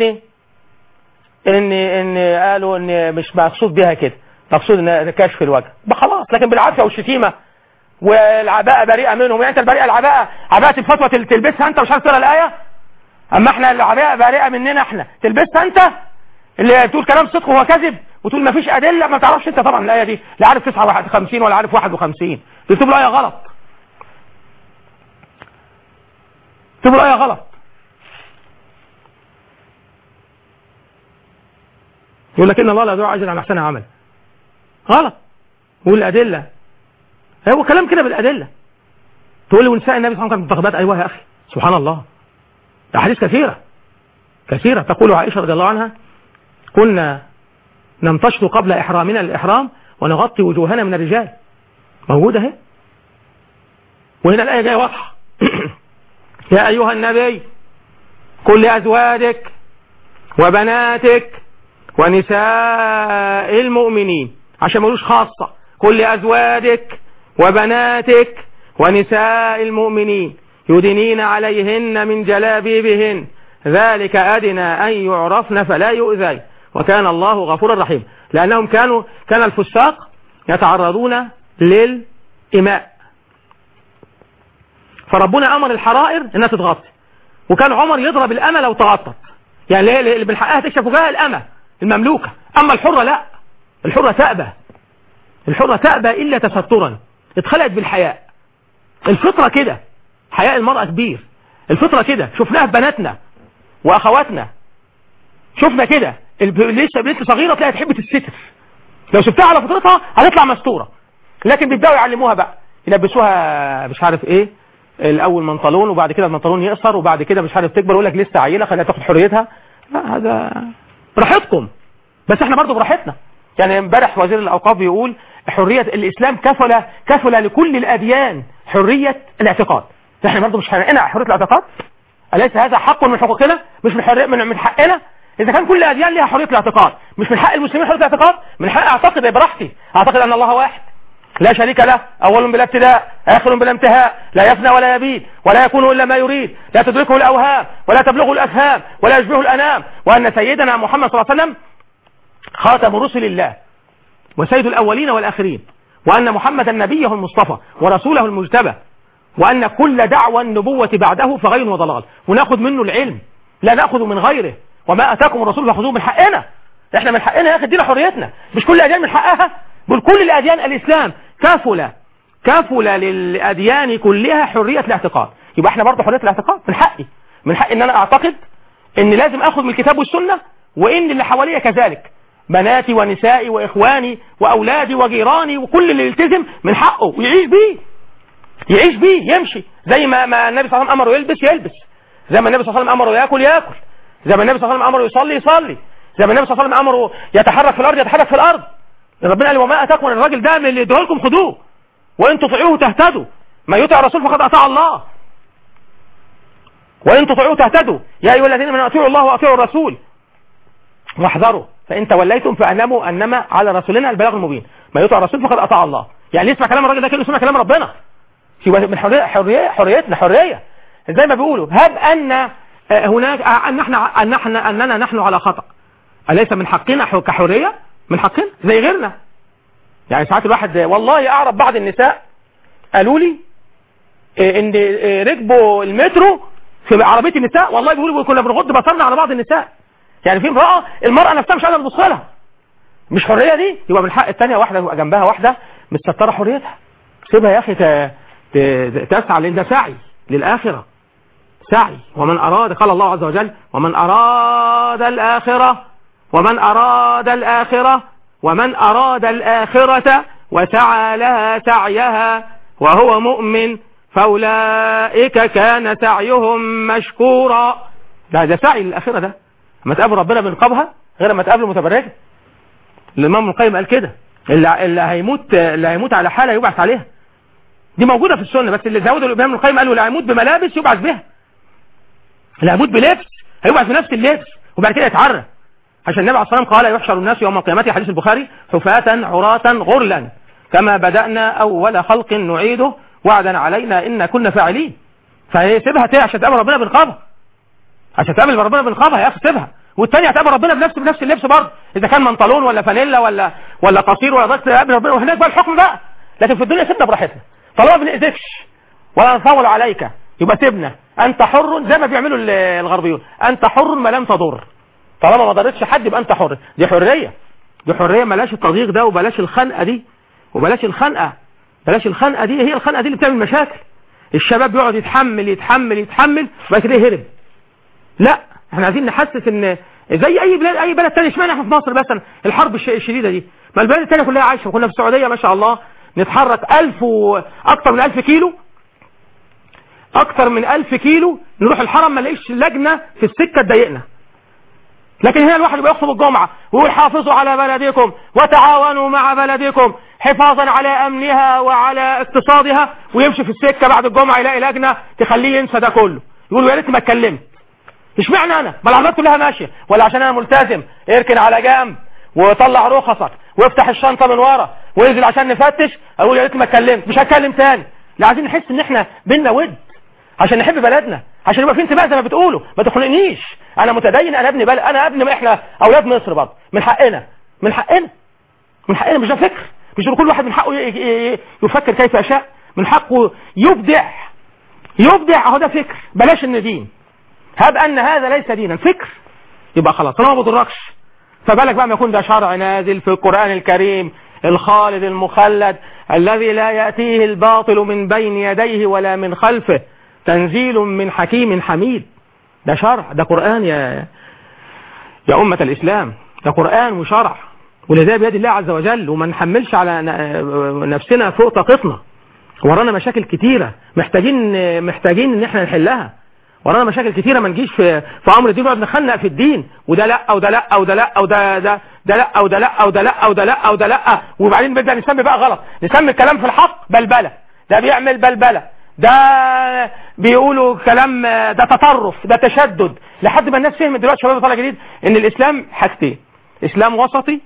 ان ان قالوا ان مش مقصود بيها كده مقصود ان كشف الوجه بقى خلاص لكن بالعافيه والشتيمه والعباءة بريئة منهم يعني انت البريئة العباءة عباءة الفتوى تل- تلبسها انت مش عارف تقرا الآية اما احنا العباءة بريئة مننا احنا تلبسها انت اللي بتقول كلام صدق وهو كذب وتقول ما فيش أدلة ما تعرفش انت طبعا الآية دي لا عارف 59 ولا عارف 51 بتكتب الآية غلط تكتب الآية غلط يقول لك ان الله لا يضيع اجر على احسن عمل غلط والأدلة هو كلام كده بالأدلة تقول لي ونساء النبي صلى الله عليه وسلم كانت منتخبات أيوة يا أخي سبحان الله أحاديث كثيرة كثيرة تقول عائشة رضي الله عنها كنا نمتشط قبل إحرامنا الإحرام ونغطي وجوهنا من الرجال موجودة اهي وهنا الآية جاية واضحة يا أيها النبي قل لأزواجك وبناتك ونساء المؤمنين عشان ما يقولوش خاصة قل لأزواجك وبناتك ونساء المؤمنين يدنين عليهن من جلابيبهن ذلك أدنى أن يعرفن فلا يؤذي وكان الله غفورا رحيما لأنهم كانوا كان الفساق يتعرضون للإماء فربنا أمر الحرائر أنها تتغطي وكان عمر يضرب الأمة لو تغطت يعني اللي اللي من حقها تكشف وجهها الأمة المملوكة أما الحرة لا الحرة تأبى الحرة تأبى إلا تسترا اتخلقت بالحياء الفطرة كده حياء المرأة كبير الفطرة كده شفناها في بناتنا وأخواتنا شفنا كده الب- لسه بنت صغيرة تلاقيها تحب تستتر لو سبتها على فطرتها هتطلع مستورة لكن بيبدأوا يعلموها بقى يلبسوها مش عارف ايه الاول منطلون وبعد كده المنطلون يقصر وبعد كده مش عارف تكبر يقول لك لسه عيله خليها تاخد حريتها لا هذا براحتكم بس احنا برضو براحتنا يعني امبارح وزير الاوقاف بيقول حريه الاسلام كفل كفل لكل الاديان حريه الاعتقاد احنا برضو مش حقنا حريه الاعتقاد اليس هذا حق من حقوقنا مش من حريه من, من حقنا اذا كان كل الاديان لها حريه الاعتقاد مش من حق المسلمين حريه الاعتقاد من حق اعتقد براحتي اعتقد ان الله واحد لا شريك له أول بلا ابتداء آخر بلا انتهاء لا يفنى ولا يبيد ولا يكون إلا ما يريد لا تدركه الأوهام ولا تبلغه الأفهام ولا يشبهه الأنام وأن سيدنا محمد صلى الله عليه وسلم خاتم رسل الله وسيد الأولين والآخرين وأن محمدا نبيه المصطفى ورسوله المجتبى وأن كل دعوى النبوة بعده فغي وضلال وناخذ منه العلم لا ناخذ من غيره وما أتاكم الرسول فخذوه من حقنا احنا من حقنا يا اخي ادينا حريتنا مش كل الاديان من حقها بل كل الاديان الاسلام كفل كفل للاديان كلها حريه الاعتقاد يبقى احنا برضه حريه الاعتقاد من حقي من حقي ان انا اعتقد ان لازم اخذ من الكتاب والسنه وان اللي حواليا كذلك بناتي ونسائي واخواني واولادي وجيراني وكل اللي يلتزم من حقه ويعيش بيه يعيش بيه يمشي زي ما, ما النبي صلى الله عليه وسلم امره يلبس يلبس زي ما النبي صلى الله عليه وسلم امره ياكل ياكل زي ما النبي صلى الله عليه وسلم امره يصلي يصلي زي ما النبي صلى الله عليه وسلم امره يتحرك في الارض يتحرك في الارض ربنا قال وما اتاكم الراجل ده من اللي ادوه لكم خدوه وان تطيعوه تهتدوا ما يطع الرسول فقد اطاع الله وان تطيعوه تهتدوا يا ايها الذين امنوا اطيعوا الله واطيعوا الرسول واحذروا فان توليتم فاعلموا انما على رسولنا البلاغ المبين ما يطع الرسول فقد اطاع الله يعني يسمع كلام الراجل ده كانه يسمع كلام ربنا يبقى من حرية حرية حريتنا حرية زي ما بيقولوا هب ان هناك ان احنا ان احنا اننا نحن على خطأ أليس من حقنا ح- كحرية من حقنا زي غيرنا يعني ساعات الواحد والله أعرف بعض النساء قالوا لي إيه، ان إيه، ركبوا المترو في عربية النساء والله بيقولوا كنا بنغض بصرنا على بعض النساء يعني في امرأة المرأة نفسها مش قادرة تبص لها مش حرية دي يبقى من حق الثانية واحدة يبقى جنبها واحدة متسترة حريتها سيبها يا أخي ت- ت- تسعى لأن ده سعي للآخرة سعي ومن أراد قال الله عز وجل ومن أراد الآخرة ومن أراد الآخرة ومن أراد الآخرة وسعى لها سعيها وهو مؤمن فأولئك كان سعيهم مشكورا ده ده سعي للآخرة ده لما تقابل ربنا بنقابها غير لما تقابله متبرجة الإمام ابن القيم قال كده اللي, اللي هيموت اللي هيموت على حالة يبعث عليها دي موجودة في السنة بس اللي زودوا الإمام ابن القيم قالوا اللي هيموت بملابس يبعث بها اللي هيموت بلبس هيبعث بنفس اللبس وبعد كده يتعرى عشان النبي عليه الصلاة والسلام قال يحشر الناس يوم القيامة حديث البخاري حفاة عراة غرلا كما بدأنا أول خلق نعيده وعدا علينا إن كنا فاعلين فهي سيبها تاني عشان تقابل ربنا بنقابها عشان تقابل ربنا بنقابها يا أخي سيبها والتانية هتقابل ربنا بنفس بنفس اللبس برضه إذا كان منطلون ولا فانيلا ولا ولا قصير ولا ضغط تقابل ربنا وهناك بقى الحكم بقى لكن في الدنيا سيبنا براحتنا طالما ما بنأذكش ولا نطول عليك يبقى سيبنا أنت حر زي ما بيعملوا ال- الغربيون أنت حر ما لم تضر طالما ما ضرتش حد يبقى انت حر دي حرية دي حرية بلاش التضييق ده وبلاش الخنقة دي وبلاش الخنقة بلاش الخنقة دي هي الخنقة دي اللي بتعمل مشاكل الشباب بيقعد يتحمل يتحمل يتحمل وبعد كده يهرب لا احنا عايزين نحسس ان زي اي بلاد اي بلد تاني اشمعنى احنا في مصر مثلا الحرب الش- الشديده دي ما البلاد التانية كلها عايشه كنا في السعوديه ما شاء الله نتحرك ألف و... اكتر من ألف كيلو اكتر من ألف كيلو نروح الحرم ما نلاقيش لجنه في السكه تضايقنا لكن هنا الواحد يبقى يخطب الجمعة ويقول حافظوا على بلدكم وتعاونوا مع بلدكم حفاظا على أمنها وعلى اقتصادها ويمشي في السكة بعد الجمعة يلاقي لجنة تخليه ينسى ده كله يقول يا ريت ما اتكلمت اشمعنى انا ما العربيات كلها ماشية ولا عشان انا ملتزم اركن على جنب وطلع رخصك وافتح الشنطة من ورا وانزل عشان نفتش اقول يا ريت ما اتكلمت مش هتكلم تاني لا عايزين نحس ان احنا بينا ود عشان نحب بلدنا عشان يبقى في انتماء زي ما بتقولوا ما تخنقنيش انا متدين انا ابن بلد انا ابن احنا اولاد مصر برضه من حقنا من حقنا من حقنا مش ده فكر مش كل واحد من حقه ي- ي- ي- يفكر كيف يشاء من حقه يبدع يبدع اهو ده فكر بلاش ان دين هب ان هذا ليس دينا فكر يبقى خلاص انا ما بضركش فبالك بقى ما يكون ده شرع نازل في القرآن الكريم الخالد المخلد الذي لا يأتيه الباطل من بين يديه ولا من خلفه تنزيل من حكيم حميد ده شرع ده قرآن يا يا أمة الإسلام ده قرآن وشرع ولذا بيد الله عز وجل وما نحملش على ن- نفسنا فوق طاقتنا ورانا مشاكل كتيرة محتاجين محتاجين ان احنا نحلها ورانا مشاكل كتيرة ما نجيش في في امر الدين ونقعد نخنق في الدين وده لا وده لا وده لا وده ده ده لا وده لا وده لا وده لا وده لا وبعدين نبدا نسمي بقى غلط نسمي الكلام في الحق بلبله ده بيعمل بلبله ده بيقولوا كلام ده تطرف ده تشدد لحد ما الناس فهمت دلوقتي شباب طالع جديد ان الاسلام حاجتين اسلام وسطي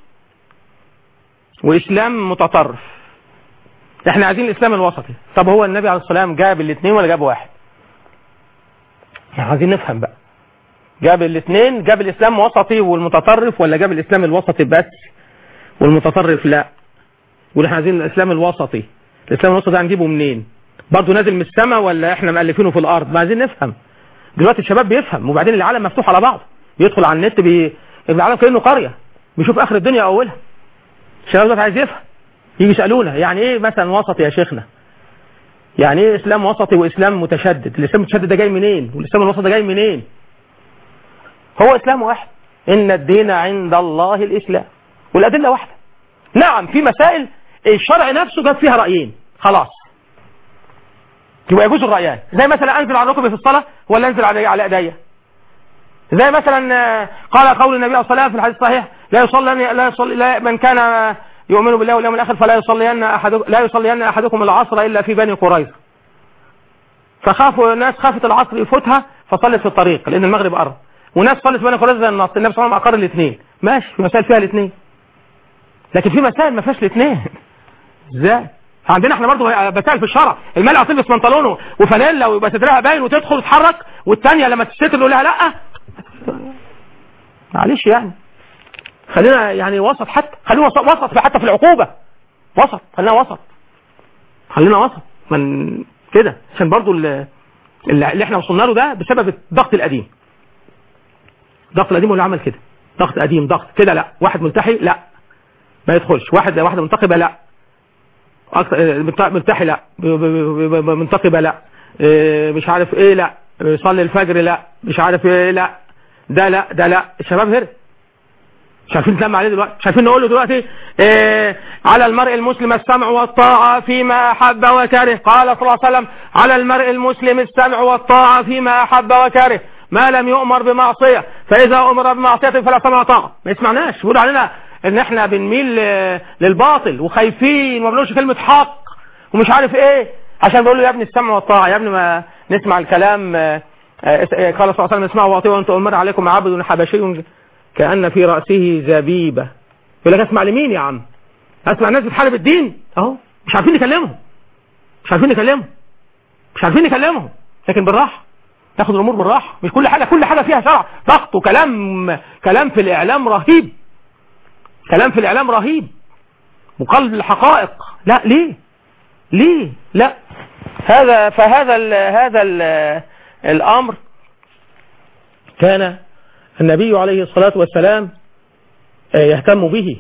واسلام متطرف احنا عايزين الاسلام الوسطي طب هو النبي عليه الصلاه والسلام جاب الاثنين ولا جاب واحد احنا عايزين نفهم بقى جاب الاثنين جاب الاسلام وسطي والمتطرف ولا جاب الاسلام الوسطي بس والمتطرف لا واحنا عايزين الاسلام الوسطي الاسلام الوسطي ده هنجيبه منين برضه نازل من السماء ولا احنا مؤلفينه في الارض ما عايزين نفهم دلوقتي الشباب بيفهم وبعدين العالم مفتوح على بعض يدخل على النت بي... العالم كانه قريه بيشوف اخر الدنيا اولها الشباب دلوقتي عايز يفهم يجي يسالونا يعني ايه مثلا وسطي يا شيخنا يعني ايه اسلام وسطي واسلام متشدد الاسلام المتشدد ده جاي منين والاسلام الوسطي ده جاي منين هو اسلام واحد ان الدين عند الله الاسلام والادله واحده نعم في مسائل الشرع نفسه جاب فيها رايين خلاص يبقى يجوز الرايان زي مثلا انزل على ركبي في الصلاه ولا انزل على على ايديا زي مثلا آه، قال قول النبي عليه الصلاه والسلام في الحديث الصحيح لا يصلي لا يصلي لا من كان يؤمن بالله واليوم الاخر فلا يصلين احد لا يصلين احدكم العصر الا في بني قريظه فخافوا الناس خافت العصر يفوتها فصلت في الطريق لان المغرب قرب وناس صلت في بني قريظه زي النص النبي صلى الله عليه وسلم اقر الاثنين ماشي في مسائل فيها الاثنين لكن في مسائل ما فيهاش الاثنين ازاي عندنا احنا برضه مسائل في الشرع المرأة تلبس بنطلون وفانيلا ويبقى صدرها باين وتدخل وتتحرك والثانيه لما تستر نقول لها لا معلش يعني خلينا يعني وسط حتى خلينا وسط وسط في- حتى في العقوبة وسط خلينا وسط خلينا وسط من كده عشان برضو ال- اللي اللي احنا وصلنا له ده بسبب الضغط القديم الضغط القديم هو اللي عمل كده ضغط قديم ضغط كده لا واحد ملتحي لا ما يدخلش واحد واحده منتقبه لا أكتر- اه، ملت- ملتحي لا ب- ب- ب- ب- منتقبه لا اه، مش عارف ايه لا يصلي الفجر لا مش عارف ايه لا ده لا ده لا الشباب هرب مش عارفين نتلم عليه دلوقتي مش عارفين نقول له دلوقتي إيه على المرء المسلم السمع والطاعة فيما أحب وكره قال صلى الله عليه وسلم على المرء المسلم السمع والطاعة فيما أحب وكره ما لم يؤمر بمعصية فإذا أمر بمعصية فلا سمع وطاعة ما يسمعناش بيقولوا علينا إن إحنا بنميل ل- للباطل وخايفين وما بنقولش كلمة حق ومش عارف إيه عشان بيقول له يا ابني السمع والطاعة يا ابني ما نسمع الكلام آه، آه، قال صلى الله عليه وسلم اسمعوا واطيعوا وانتم امر عليكم عبد حبشي كأن في رأسه زبيبة يقول لك اسمع لمين يا عم اسمع ناس بتحارب الدين اهو مش عارفين نكلمهم مش عارفين نكلمهم مش عارفين نكلمهم لكن بالراحة تاخد الامور بالراحة مش كل حاجة كل حاجة فيها شرع ضغط وكلام كلام في الاعلام رهيب كلام في الاعلام رهيب وقلب الحقائق لا ليه ليه لا هذا فهذا ال هذا ال الامر كان النبي عليه الصلاة والسلام آه، يهتم به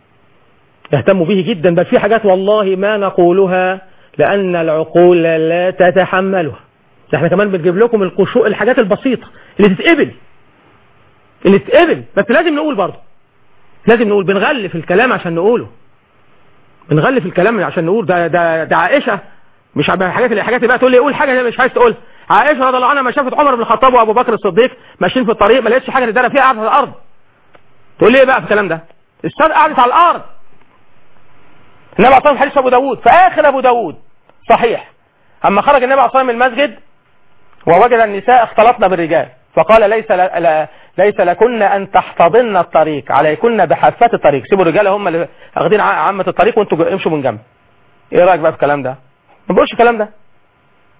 يهتم به جدا بل في حاجات والله ما نقولها لأن العقول لا تتحملها ده احنا كمان بنجيب لكم القشو الحاجات البسيطة اللي تتقبل اللي تتقبل بس لازم نقول برضه لازم نقول بنغلف الكلام عشان نقوله بنغلف الكلام عشان نقول ده ده ده عائشة مش عب- الحاجات اللي حاجات بقى تقول لي قول حاجة مش عايز تقول عائشة رضي الله عنها ما شافت عمر بن الخطاب وابو بكر الصديق ماشيين في الطريق ما لقيتش حاجة تدار فيها قعدت على الارض تقول لي ايه بقى في الكلام ده السادة قعدت على الارض النبي عليه الصلاه حديث ابو داوود في اخر ابو داوود صحيح اما خرج النبي عليه الصلاه من المسجد ووجد النساء اختلطن بالرجال فقال ليس ل... لا... ليس لكن ان تحتضن الطريق عليكن بحافات الطريق سيبوا الرجال هم اللي واخدين ع- عامه الطريق وانتوا جو- امشوا من جنب ايه رايك بقى في الكلام ده ما بقولش الكلام ده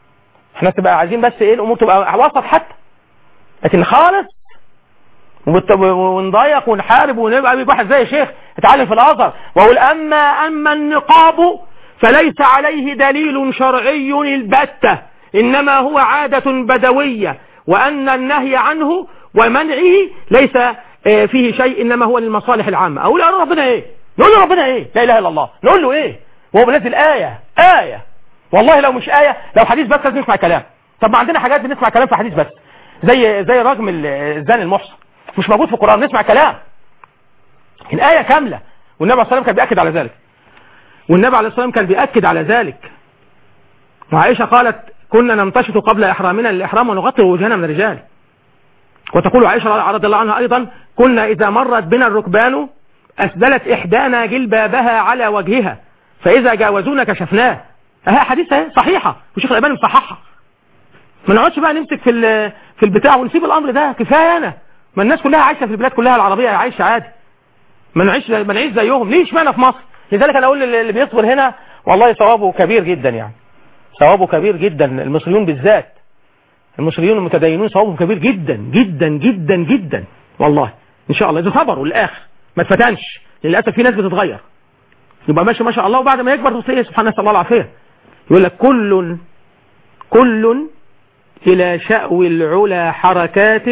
احنا تبقى عايزين بس ايه الامور تبقى وسط حتى لكن خالص وبت- ونضيق ونحارب ونبقى واحد زي شيخ اتعلم في الازهر واقول اما اما النقاب فليس عليه دليل شرعي البتة انما هو عادة بدوية وان النهي عنه ومنعه ليس آه، فيه شيء انما هو للمصالح العامة اقول يا ربنا ايه نقول له ربنا ايه لا اله الا الله نقول له ايه وهو بنزل ايه ايه والله لو مش ايه لو حديث بس لازم نسمع كلام طب ما عندنا حاجات بنسمع كلام في حديث بس زي زي رجم ال- الزاني المحصن مش موجود في القرآن نسمع كلام الآية كاملة والنبي عليه الصلاة والسلام كان بيأكد على ذلك والنبي عليه الصلاة والسلام كان بيأكد على ذلك وعائشة قالت كنا نمتشط قبل إحرامنا للإحرام ونغطي وجهنا من الرجال وتقول عائشة رضي الله عنها أيضا كنا إذا مرت بنا الركبان أسدلت إحدانا جلبابها على وجهها فإذا جاوزونا كشفناه أها حديثة أهي صحيحة وشيخ الألباني مصححها ما نقعدش بقى نمسك في ال- في البتاع ونسيب الأمر ده كفاية أنا ما الناس كلها عايشة في البلاد كلها العربية عايشة عادي ما نعيش ما نعيش زيهم ليه اشمعنى في مصر لذلك انا اقول اللي بيصبر هنا والله ثوابه كبير جدا يعني ثوابه كبير جدا المصريون بالذات المصريون المتدينون ثوابهم كبير جدا جدا جدا جدا والله ان شاء الله اذا صبروا للاخر ما اتفتنش للاسف في ناس بتتغير يبقى ماشي ما شاء الله وبعد ما يكبر تلاقيه سبحان الله الله العافيه يقول لك كل كل الى شأو العلا حركات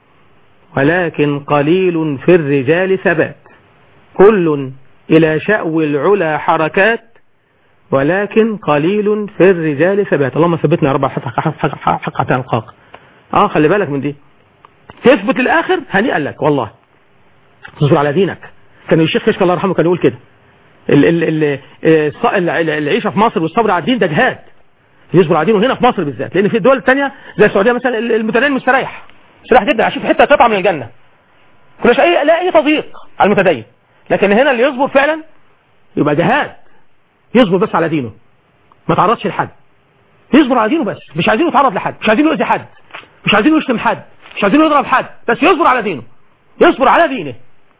ولكن قليل في الرجال ثبات كل إلى شأو العلا حركات ولكن قليل في الرجال ثبات اللهم ثبتنا يا رب حق حق حق حق حق حتى نلقاك اه خلي بالك من دي تثبت الاخر هنيئا لك والله تصبر على دينك كان الشيخ كشك الله يرحمه كان يقول كده ال ال ال الص- ال- ال- العيشه في مصر والصبر على الدين ده جهاد يصبر على دينه هنا في مصر بالذات لان في الدول الثانيه زي السعوديه مثلا ال- المتدين مستريح مستريح جدا عشان في حته قطعه من الجنه كلش اي لا اي تضييق على المتدين لكن هنا اللي يصبر فعلا يبقى جهاد يصبر بس على دينه ما تعرضش لحد يصبر على دينه بس مش عايزينه يتعرض لحد مش عايزينه يؤذي حد مش عايزينه يشتم حد مش عايزينه يضرب حد بس يصبر على دينه يصبر على دينه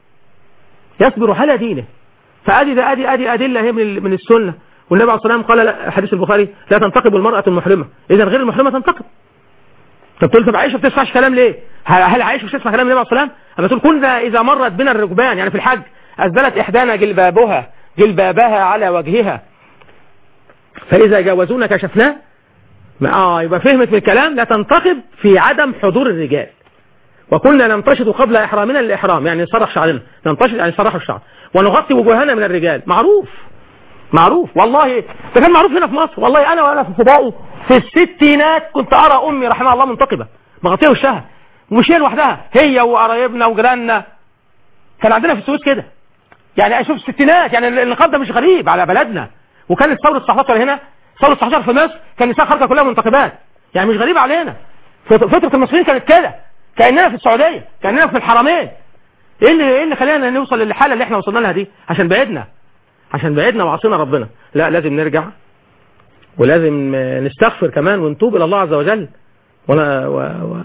يصبر على دينه فادي ده ادي ادي ادله هي من من السنه والنبي عليه الصلاه والسلام قال لا- حديث البخاري لا تنتقب المراه المحرمه اذا غير المحرمه تنتقب طب تقول طب عائشه ما بتسمعش كلام ليه؟ هل هل عائشه مش بتسمع كلام النبي عليه الصلاه والسلام؟ اما تقول كنا اذا مرت بنا الركبان يعني في الحج اسدلت احدانا جلبابها جلبابها على وجهها فاذا جاوزونا كشفناه ما- اه يبقى فهمت من الكلام لا تنتقب في عدم حضور الرجال وكنا نمتشط قبل احرامنا للاحرام يعني نسرح شعرنا نمتشط يعني نسرح الشعر ونغطي وجوهنا من الرجال معروف معروف والله ده كان معروف هنا في مصر والله انا وانا في ابتدائي في الستينات كنت ارى امي رحمها الله منتقبه مغطيه وشها ومش هي لوحدها هي وقرايبنا وجيراننا كان عندنا في السويس كده يعني اشوف الستينات يعني النقاب ده مش غريب على بلدنا وكانت ثوره 19 هنا ثوره 19 في مصر كان النساء خارجه كلها منتقبات يعني مش غريب علينا فط- فطره المصريين كانت كده كاننا في السعوديه كاننا في الحرمين ايه اللي ايه اللي خلانا نوصل للحاله اللي احنا وصلنا لها دي عشان بعدنا عشان بعدنا وعصينا ربنا لا لازم نرجع ولازم آه، نستغفر كمان ونتوب الى الله عز وجل ولا و و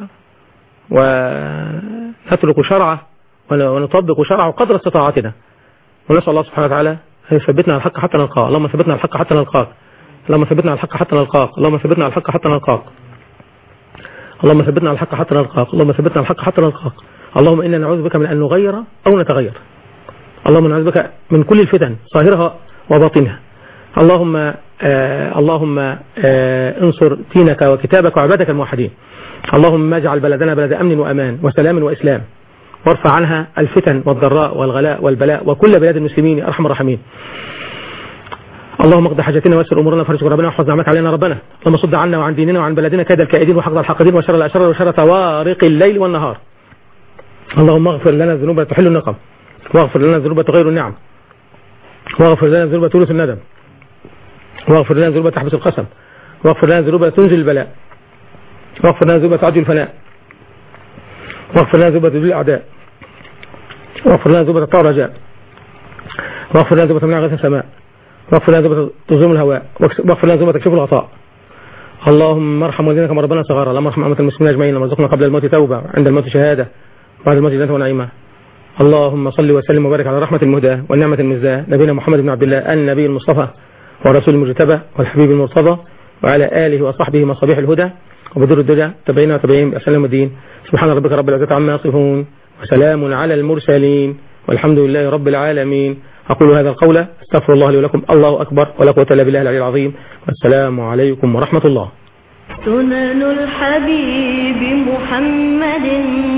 ونترك شرعه ون- ونطبق شرعه قدر استطاعتنا ونسال الله سبحانه وتعالى ان يثبتنا على الحق حتى نلقاه اللهم ثبتنا على الحق حتى نلقاك اللهم ثبتنا على الحق حتى نلقاك اللهم ثبتنا على الحق حتى نلقاك اللهم ثبتنا على الحق حتى نلقاك اللهم ثبتنا على الحق حتى نلقاك اللهم انا نعوذ بك من ان نغير او نتغير اللهم نعوذ بك من كل الفتن ظاهرها وباطنها اللهم آه اللهم آه انصر دينك وكتابك وعبادك الموحدين اللهم اجعل بلدنا بلد امن وامان وسلام واسلام وارفع عنها الفتن والضراء والغلاء والبلاء وكل بلاد المسلمين يا ارحم الراحمين اللهم اقض حاجتنا ويسر امورنا فرج ربنا واحفظ نعمتك علينا ربنا اللهم صد عنا وعن ديننا وعن بلدنا كيد الكائدين وحقد الحاقدين وشر الاشرار وشر طوارق الليل والنهار اللهم اغفر لنا الذنوب التي تحل النقم واغفر لنا الذنوب التي تغير النعم واغفر لنا الذنوب التي تورث الندم واغفر لنا الذنوب التي تحبس القسم واغفر لنا الذنوب التي تنزل البلاء واغفر لنا الذنوب التي تعجل الفناء واغفر لنا الذنوب التي تذل الاعداء واغفر لنا الذنوب التي تطار رجاء واغفر لنا الذنوب التي تمنع غيث السماء واغفر لنا الذنوب التي تظلم الهواء واغفر لنا الذنوب التي تكشف الغطاء اللهم ارحم والدينا كما ربنا صغارا اللهم ارحم امه المسلمين اجمعين وارزقنا قبل الموت توبه عند الموت شهاده بعد الموت جنه ونعيمه اللهم صل وسلم وبارك على رحمة المهداة والنعمة المزداة نبينا محمد بن عبد الله النبي المصطفى والرسول المجتبى والحبيب المرتضى وعلى آله وصحبه مصابيح الهدى وبدر الدجى تبعين وتبعين بأسلام الدين سبحان ربك رب العزة عما يصفون وسلام على المرسلين والحمد لله رب العالمين أقول هذا القول استغفر الله لي ولكم الله أكبر ولا قوة إلا بالله العلي العظيم والسلام عليكم ورحمة الله سنن الحبيب محمد